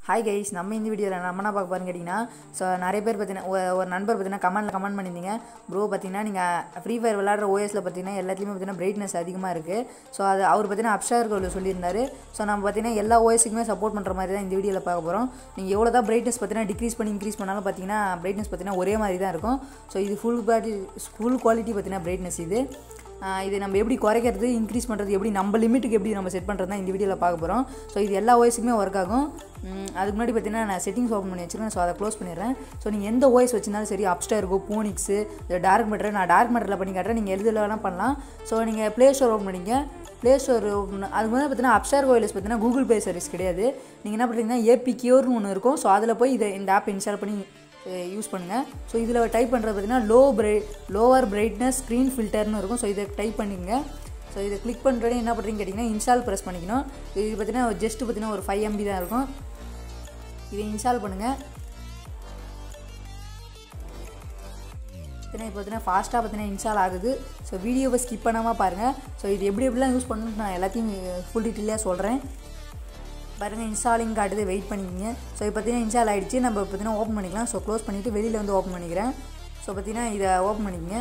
hi guys நம்ம இந்த வீடியோவில் நம்ம என்ன பார்க்க போகிறோம்னு கேட்டிங்கன்னா ஸோ நிறைய பேர் பார்த்தீங்கன்னா ஒரு- ஒரு நண்பர் பார்த்தீங்கன்னா கமெண்ட்டில் கமெண்ட் பண்ணியிருந்தீங்க ப்ரோ பார்த்தீங்கன்னா நீங்கள் ஃப்ரீ ஃபயர் விளாட்ற ஓஎஸில் பார்த்தீங்கன்னா எல்லாத்துலேயுமே பார்த்தீங்கன்னா பிரைட்னஸ் அதிகமாக இருக்குது ஸோ அது அவர் பார்த்தீங்கன்னா அப்ஷார் கோவில் சொல்லியிருந்தாரு ஸோ நம்ம பார்த்தீங்கன்னா எல்லா ஓஎஸுக்குமே சப்போர்ட் பண்ணுற மாதிரி தான் இந்த வீடியோவில் பார்க்க போகிறோம் நீங்கள் எவ்வளோ தான் பிரைட்னஸ் பார்த்தீங்கன்னா டிக்ரீஸ் பண்ணி இன்க்ரீஸ் பண்ணாலும் பார்த்தீங்கன்னா பிரைட்னஸ் பார்த்தீங்கன்னா ஒரே மாதிரி தான் இருக்கும் ஸோ இது ஃபுல் குவாலிட்டி ஃபுல் குவாலிட்டி பார்த்தீங்கன்னா பிரைட்னஸ் இது ஆஹ் இது நம்ம எப்படி குறைக்கிறது இன்க்ரீஸ் பண்ணுறது எப்படி நம்ம லிமிட்டுக்கு எப்படி நம்ம செட் பண்ணுறது தான் இந்த வீடியோவில் பார்க்க போகிறோம் ஸோ இது எல்லா ஓஎஸுக்குமே ஒர்க் ஆகும் உம், அதுக்கு முன்னாடி பார்த்தீங்கன்னா நான் செட்டிங்ஸ் ஓப்பன் பண்ணி வச்சிருக்கேன் ஸோ அதை க்ளோஸ் பண்ணிடுறேன் ஸோ நீங்கள் எந்த ஓஎஸ் வச்சிருந்தாலும் சரி அப்ஸ்டார் இருக்கோ போனிக்ஸு டார்க் மேட்டர் நான் டார்க் மேட்டரில் பண்ணி காட்டுறேன் நீங்கள் எதில் வேணால் பண்ணலாம் ஸோ நீங்கள் ப்ளே ஸ்டோர் ஓப்பன் பண்ணிங்க ப்ளே ஸ்டோர் அதுக்கு வந்து பார்த்தீங்கன்னா அப்ஸ்டார் ஓஎஸ் பார்த்தீங்கன்னா கூகுள் பே சர்வீஸ் கிடையாது நீங்கள் என்ன பண்ணுறீங்கன்னா ஏபி கியூர்னு ஒன்று இருக்கும் ஸோ அதில் போய் இதை இந்த ஆப் இன்ஸ்டால் பண்ணி யூஸ் பண்ணுங்கள் ஸோ இதில் டைப் பண்ணுறது பார்த்தீங்கன்னா low bri lower brightness screen ஃபில்டர்னு இருக்கும் ஸோ இதை டைப் பண்ணிக்கங்க ஸோ இதை கிளிக் பண்ணுறது என்ன பண்ணுறீங்கன்னு கேட்டிங்கன்னா இன்ஸ்டால் ப்ரெஸ் பண்ணிக்கணும் இது பார்த்தீங்கன்னா ஜஸ்ட் பார்த்தீங்கன்னா ஒரு ஃபைவ் எம்பி தான் இருக்கும் இதை இன்ஸ்டால் பண்ணுங்கள் பார்த்தீங்கன்னா இப்போ பார்த்தீங்கன்னா ஃபாஸ்ட்டாக பார்த்தீங்கன்னா இன்ஸ்டால் ஆகுது ஸோ வீடியோவை ஸ்கிப் பண்ணாமல் பாருங்கள் ஸோ இது எப்படி எப்படிலாம் யூஸ் பண்ணணும்னு நான் எல்லாத்தையும் ஃபுல் டீட்டெயிலாக சொல்கிறேன் பாருங்கள் இன்ஸ்டாலிங் காட்டுது வெயிட் பண்ணிக்கிங்க ஸோ இப்போ பார்த்தீங்கன்னா இன்ஸ்டால் ஆகிடுச்சு நம்ம பார்த்தீங்கன்னா ஓப்பன் பண்ணிக்கலாம் ஸோ க்ளோஸ் பண்ணிவிட்டு வெளியில் வந்து ஓப்பன் பண்ணிக்கிறேன் ஸோ பார்த்தீங்கன்னா இதை ஓப்பன் பண்ணிக்கங்க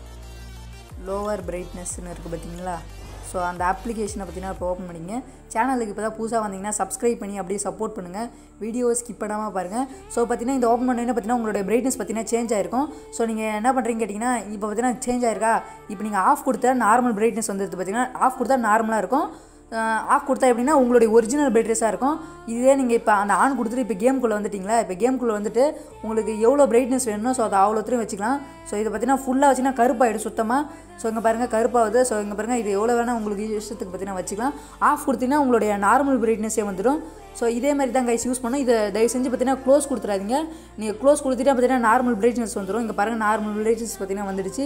லோவர் பிரைட்னஸ்னு இருக்குது பார்த்தீங்களா ஸோ அந்த அப்ளிகேஷனை பார்த்தீங்கன்னா இப்போ ஓப்பன் பண்ணிங்க சேனலுக்கு இப்போ தான் புதுசாக வந்தீங்கன்னா சப்ஸ்கிரைப் பண்ணி அப்படியே சப்போர்ட் பண்ணுங்கள் வீடியோ ஸ்கிப் பண்ணாமல் பாருங்கள் ஸோ பார்த்தீங்கன்னா இந்த ஓப்பன் பண்ணி பார்த்தீங்கன்னா உங்களுடைய பிரைட்னஸ் பார்த்தீங்கன்னா சேஞ்ச் ஆயிருக்கும் ஸோ நீங்கள் என்ன பண்ணுறீங்க கேட்டிங்கன்னா இப்போ பார்த்தீங்கன்னா சேஞ்ச் ஆயிருக்கா இப்போ நீங்கள் ஆஃப் கொடுத்தா நார்மல் பிரைட்னஸ் வந்துடுது பார்த்தீங்கன்னா ஆஃப் கொடுத்தா நார்மலாக இருக்கும் ஆஃப் கொடுத்தா எப்படின்னா உங்களுடைய ஒரிஜினல் பிரைட்னஸாக இருக்கும் இதே நீங்கள் இப்போ அந்த ஆன் கொடுத்துட்டு இப்போ கேம்குள்ளே வந்துட்டிங்களா இப்போ கேம்குள்ளே வந்துட்டு உங்களுக்கு எவ்வளோ பிரைட்னஸ் வேணுமோ ஸோ அதை அவ்வளோத்தையும் வச்சுக்கலாம் ஸோ இதை பார்த்தீங்கன்னா ஃபுல்லாக வச்சுன்னா கருப்பாயிடும் சுத்தமாக ஸோ இங்கே பாருங்கள் கருப்பாகுது ஸோ இங்கே பாருங்கள் இது எவ்வளோ வேணால் உங்களுக்கு இஷ்டத்துக்கு பார்த்தீங்கன்னா வச்சுக்கலாம் ஆஃப் கொடுத்தீங்கன்னா உங்களுடைய நார்மல் பிரைட்னஸே வந்துடும் ஸோ இதே மாதிரி தான் கைஸ் யூஸ் பண்ணணும் இதை தயவு செஞ்சு பார்த்தீங்கன்னா க்ளோஸ் கொடுத்துறாதீங்க நீங்கள் க்ளோஸ் கொடுத்துட்டா பார்த்தீங்கன்னா நார்மல் பிரைட்னஸ் வந்துடும் இங்கே பாருங்கள் நார்மல் பிரைட்னஸ் பார்த்தீங்கன்னா வந்துடுச்சு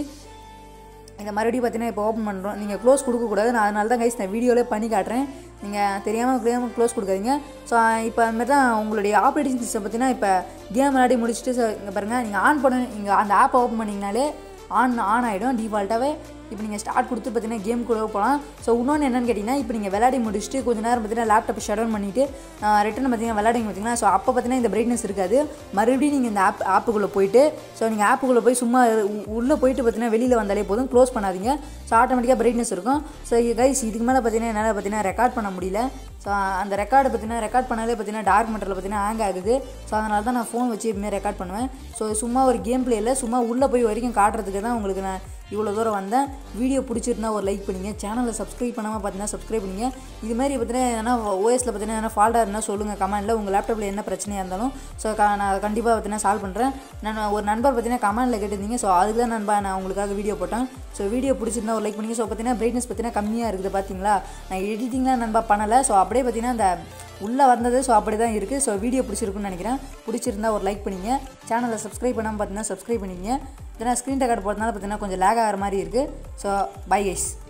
இதை மறுபடியும் பார்த்தீங்கன்னா இப்போ ஓப்பன் பண்ணுறோம் நீங்கள் க்ளோஸ் கொடுக்கக்கூடாது நான் அதனால தான் கைஸ் நான் வீடியோவிலே பண்ணி காட்டுறேன் நீங்கள் தெரியாமல் தெரியாமல் க்ளோஸ் கொடுக்காதீங்க ஸோ இப்போ அந்த மாதிரி தான் உங்களுடைய ஆப்ரேட்டிங் சிஸ்டம் பார்த்தீங்கன்னா இப்போ கேம் விளையாடி முடிச்சுட்டு ஸோ இங்கே பாருங்கள் நீங்கள் ஆன் பண்ண நீங்கள் அந்த ஆப்பை ஓப்பன் பண்ணிங்கனாலே ஆன் ஆன் ஆகிடும் டிஃபால்ட்டாகவே இப்போ நீங்கள் ஸ்டார்ட் கொடுத்து பார்த்தீங்கன்னா கேம் கூட போகலாம் ஸோ இன்னொன்று என்னென்னு கேட்டிங்கன்னா இப்போ நீங்கள் விளையாடி முடிச்சுட்டு கொஞ்ச நேரம் பார்த்தீங்கன்னா லேப்டாப் ஷட் டவுன் பண்ணிவிட்டு ரிட்டன் பார்த்தீங்கன்னா விளையாடிங்க பார்த்தீங்கன்னா ஸோ அப்போ பார்த்தீங்கன்னா இந்த பிரைட்னஸ் இருக்காது மறுபடியும் நீங்கள் இந்த ஆப் ஆப்புக்குள்ளே போயிட்டு ஸோ நீங்கள் ஆப்புக்குள்ளே போய் சும்மா உள்ளே போயிட்டு பார்த்தீங்கன்னா வெளியில் வந்தாலே போதும் க்ளோஸ் பண்ணாதீங்க ஸோ ஆட்டோமேட்டிக்காக பிரைட்னஸ் இருக்கும் ஸோ கைஸ் இதுக்கு மேலே பார்த்தீங்கன்னா என்னால் பார்த்தீங்கன்னா ரெக்கார்ட் பண்ண முடியல ஸோ அந்த ரெக்கார்டு பார்த்தீங்கன்னா ரெக்கார்ட் பண்ணாலே பார்த்தீங்கன்னா டார்க் மெட்டரில் பார்த்தீங்கன்னா ஹேங் ஆகுது ஸோ அதனால தான் நான் ஃபோன் வச்சு எப்பவுமே ரெக்கார்ட் பண்ணுவேன் ஸோ சும்மா ஒரு கேம் பிளேயில் சும்மா உள்ளே போய் வரைக்கும் காட்டுறதுக்கு தான் உங்களுக்கு நான் இவ்வளோ தூரம் வந்தேன் வீடியோ பிடிச்சிருந்தா ஒரு லைக் பண்ணிங்க சேனலை சப்ஸ்கிரைப் பண்ணாமல் பார்த்தீங்கன்னா சப்ஸ்கிரைப் பண்ணிங்க இது மாதிரி பார்த்தீங்கன்னா எதனா ஓஎஸில் பார்த்தீங்கன்னா எதனா ஃபால்ட்டாக இருந்தால் சொல்லுங்கள் கமெண்ட்டில் உங்கள் லேப்டாப்பில் என்ன பிரச்சனையாக இருந்தாலும் ஸோ நான் கண்டிப்பாக பார்த்தீங்கன்னா சால்வ் பண்ணுறேன் நான் ஒரு நண்பர் பார்த்தீங்கன்னா கமெண்ட்டில் கேட்டிருந்தீங்க ஸோ அதுக்கு தான் நண்பா நான் உங்களுக்காக வீடியோ போட்டேன் ஸோ வீடியோ பிடிச்சிருந்தா ஒரு லைக் பண்ணிங்க ஸோ பார்த்தீங்கன்னா பிரைட்னஸ் பார்த்தீங்கன்னா கம்மியாக இருக்குது பார்த்தீங்களா நான் எடிட்டிங்லாம் நண்பா பண்ணலை ஸோ அப்படியே பார்த்தீங்கன்னா அந்த உள்ளே வந்தது ஸோ அப்படி தான் இருக்குது ஸோ வீடியோ பிடிச்சிருக்குன்னு நினைக்கிறேன் பிடிச்சிருந்தா ஒரு லைக் பண்ணிங்க சேனலை சப்ஸ்கிரைப் பண்ணாமல் பார்த்தீங்கன்னா சப்ஸ்கிரைப் பண்ணிங்க ஏன்னா ஸ்க்ரீன் ரெக்கார்ட் போகிறதுனால பார்த்தீங்கன்னா கொஞ்சம் லேக் ஆகிற மாதிரி இருக்குது ஸோ பை கைஸ்